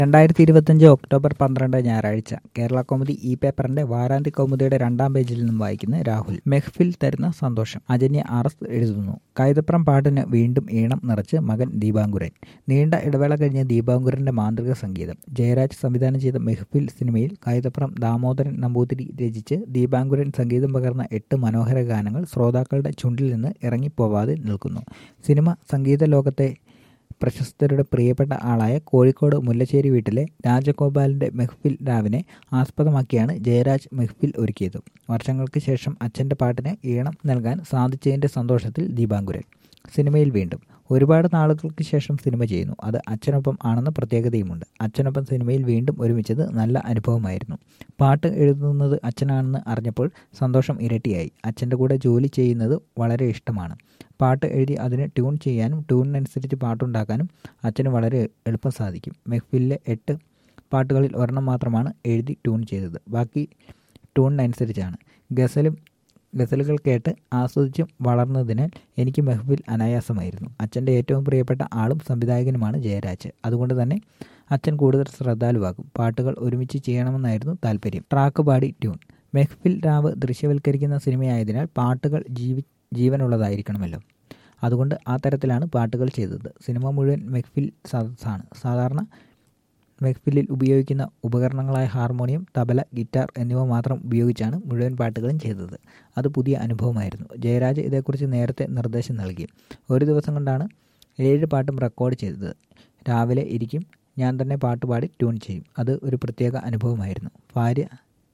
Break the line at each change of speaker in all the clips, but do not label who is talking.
രണ്ടായിരത്തി ഇരുപത്തഞ്ച് ഒക്ടോബർ പന്ത്രണ്ട് ഞായറാഴ്ച കേരള കൗമുദി ഇ പേപ്പറിന്റെ വാരാന്ത്യ കൗമുദിയുടെ രണ്ടാം പേജിൽ നിന്നും വായിക്കുന്ന രാഹുൽ മെഹ്ഫിൽ തരുന്ന സന്തോഷം അജന്യ ആർ എസ് എഴുതുന്നു കൈതപ്രം പാട്ടിന് വീണ്ടും ഈണം നിറച്ച് മകൻ ദീപാങ്കുരൻ നീണ്ട ഇടവേള കഴിഞ്ഞ് ദീപാങ്കുരന്റെ മാന്ത്രിക സംഗീതം ജയരാജ് സംവിധാനം ചെയ്ത മെഹ്ഫിൽ സിനിമയിൽ കൈതപ്രം ദാമോദരൻ നമ്പൂതിരി രചിച്ച് ദീപാങ്കുരൻ സംഗീതം പകർന്ന എട്ട് മനോഹര ഗാനങ്ങൾ ശ്രോതാക്കളുടെ ചുണ്ടിൽ നിന്ന് ഇറങ്ങിപ്പോവാതെ നിൽക്കുന്നു സിനിമ സംഗീത ലോകത്തെ പ്രശസ്തരുടെ പ്രിയപ്പെട്ട ആളായ കോഴിക്കോട് മുല്ലശ്ശേരി വീട്ടിലെ രാജഗോപാലിന്റെ മെഹ്ഫിൽ രാവിനെ ആസ്പദമാക്കിയാണ് ജയരാജ് മെഹ്ഫിൽ ഒരുക്കിയത് വർഷങ്ങൾക്ക് ശേഷം അച്ഛന്റെ പാട്ടിന് ഈണം നൽകാൻ സാധിച്ചതിന്റെ സന്തോഷത്തിൽ ദീപാങ്കുരൻ സിനിമയിൽ വീണ്ടും ഒരുപാട് നാളുകൾക്ക് ശേഷം സിനിമ ചെയ്യുന്നു അത് അച്ഛനൊപ്പം ആണെന്ന പ്രത്യേകതയുമുണ്ട് അച്ഛനൊപ്പം സിനിമയിൽ വീണ്ടും ഒരുമിച്ചത് നല്ല അനുഭവമായിരുന്നു പാട്ട് എഴുതുന്നത് അച്ഛനാണെന്ന് അറിഞ്ഞപ്പോൾ സന്തോഷം ഇരട്ടിയായി അച്ഛൻ്റെ കൂടെ ജോലി ചെയ്യുന്നത് വളരെ ഇഷ്ടമാണ് പാട്ട് എഴുതി അതിന് ട്യൂൺ ചെയ്യാനും ട്യൂണിനനുസരിച്ച് പാട്ടുണ്ടാക്കാനും അച്ഛന് വളരെ എളുപ്പം സാധിക്കും മെഹ്ഫിലിലെ എട്ട് പാട്ടുകളിൽ ഒരെണ്ണം മാത്രമാണ് എഴുതി ട്യൂൺ ചെയ്തത് ബാക്കി ട്യൂണിനനുസരിച്ചാണ് ഗസലും ഗസലുകൾ കേട്ട് ആസ്വദിച്ചും വളർന്നതിനാൽ എനിക്ക് മെഹ്ഫിൽ അനായാസമായിരുന്നു അച്ഛൻ്റെ ഏറ്റവും പ്രിയപ്പെട്ട ആളും സംവിധായകനുമാണ് ജയരാജ് അതുകൊണ്ട് തന്നെ അച്ഛൻ കൂടുതൽ ശ്രദ്ധാലുവാകും പാട്ടുകൾ ഒരുമിച്ച് ചെയ്യണമെന്നായിരുന്നു താല്പര്യം ട്രാക്ക് പാടി ട്യൂൺ മെഹ്ഫിൽ രാവ് ദൃശ്യവൽക്കരിക്കുന്ന സിനിമയായതിനാൽ പാട്ടുകൾ ജീവി ജീവനുള്ളതായിരിക്കണമല്ലോ അതുകൊണ്ട് ആ തരത്തിലാണ് പാട്ടുകൾ ചെയ്തത് സിനിമ മുഴുവൻ മെഹ്ഫിൽ സദസ്സാണ് സാധാരണ മെഹ്ഫിലിൽ ഉപയോഗിക്കുന്ന ഉപകരണങ്ങളായ ഹാർമോണിയം തബല ഗിറ്റാർ എന്നിവ മാത്രം ഉപയോഗിച്ചാണ് മുഴുവൻ പാട്ടുകളും ചെയ്തത് അത് പുതിയ അനുഭവമായിരുന്നു ജയരാജ് ഇതേക്കുറിച്ച് നേരത്തെ നിർദ്ദേശം നൽകി ഒരു ദിവസം കൊണ്ടാണ് ഏഴ് പാട്ടും റെക്കോർഡ് ചെയ്തത് രാവിലെ ഇരിക്കും ഞാൻ തന്നെ പാട്ട് പാടി ട്യൂൺ ചെയ്യും അത് ഒരു പ്രത്യേക അനുഭവമായിരുന്നു ഭാര്യ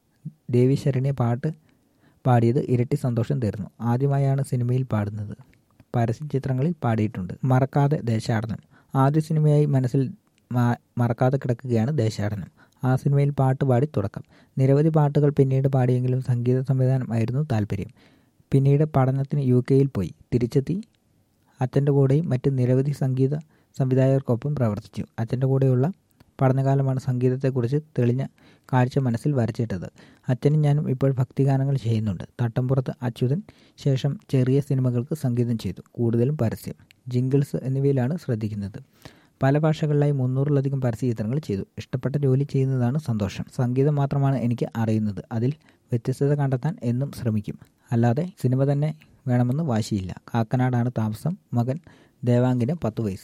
ദേവി ശരണ്യ പാട്ട് പാടിയത് ഇരട്ടി സന്തോഷം തീർന്നു ആദ്യമായാണ് സിനിമയിൽ പാടുന്നത് പരസ്യചിത്രങ്ങളിൽ പാടിയിട്ടുണ്ട് മറക്കാതെ ദേശാടനം ആദ്യ സിനിമയായി മനസ്സിൽ മറക്കാതെ കിടക്കുകയാണ് ദേശാടനം ആ സിനിമയിൽ പാട്ട് പാടി തുടക്കം നിരവധി പാട്ടുകൾ പിന്നീട് പാടിയെങ്കിലും സംഗീത സംവിധാനം ആയിരുന്നു താല്പര്യം പിന്നീട് പഠനത്തിന് യു കെയിൽ പോയി തിരിച്ചെത്തി അച്ഛൻ്റെ കൂടെയും മറ്റ് നിരവധി സംഗീത സംവിധായകർക്കൊപ്പം പ്രവർത്തിച്ചു അച്ഛൻ്റെ കൂടെയുള്ള പഠനകാലമാണ് സംഗീതത്തെക്കുറിച്ച് തെളിഞ്ഞ കാഴ്ച മനസ്സിൽ വരച്ചിട്ടത് അച്ഛനും ഞാനും ഇപ്പോൾ ഭക്തിഗാനങ്ങൾ ചെയ്യുന്നുണ്ട് തട്ടംപുറത്ത് അച്യുതൻ ശേഷം ചെറിയ സിനിമകൾക്ക് സംഗീതം ചെയ്തു കൂടുതലും പരസ്യം ജിങ്കിൾസ് എന്നിവയിലാണ് ശ്രദ്ധിക്കുന്നത് പല ഭാഷകളിലായി മുന്നൂറിലധികം പരസ്യ ചിത്രങ്ങൾ ചെയ്തു ഇഷ്ടപ്പെട്ട ജോലി ചെയ്യുന്നതാണ് സന്തോഷം സംഗീതം മാത്രമാണ് എനിക്ക് അറിയുന്നത് അതിൽ വ്യത്യസ്തത കണ്ടെത്താൻ എന്നും ശ്രമിക്കും അല്ലാതെ സിനിമ തന്നെ വേണമെന്ന് വാശിയില്ല കാക്കനാടാണ് താമസം മകൻ ദേവാങ്കിന് പത്ത് വയസ്സ്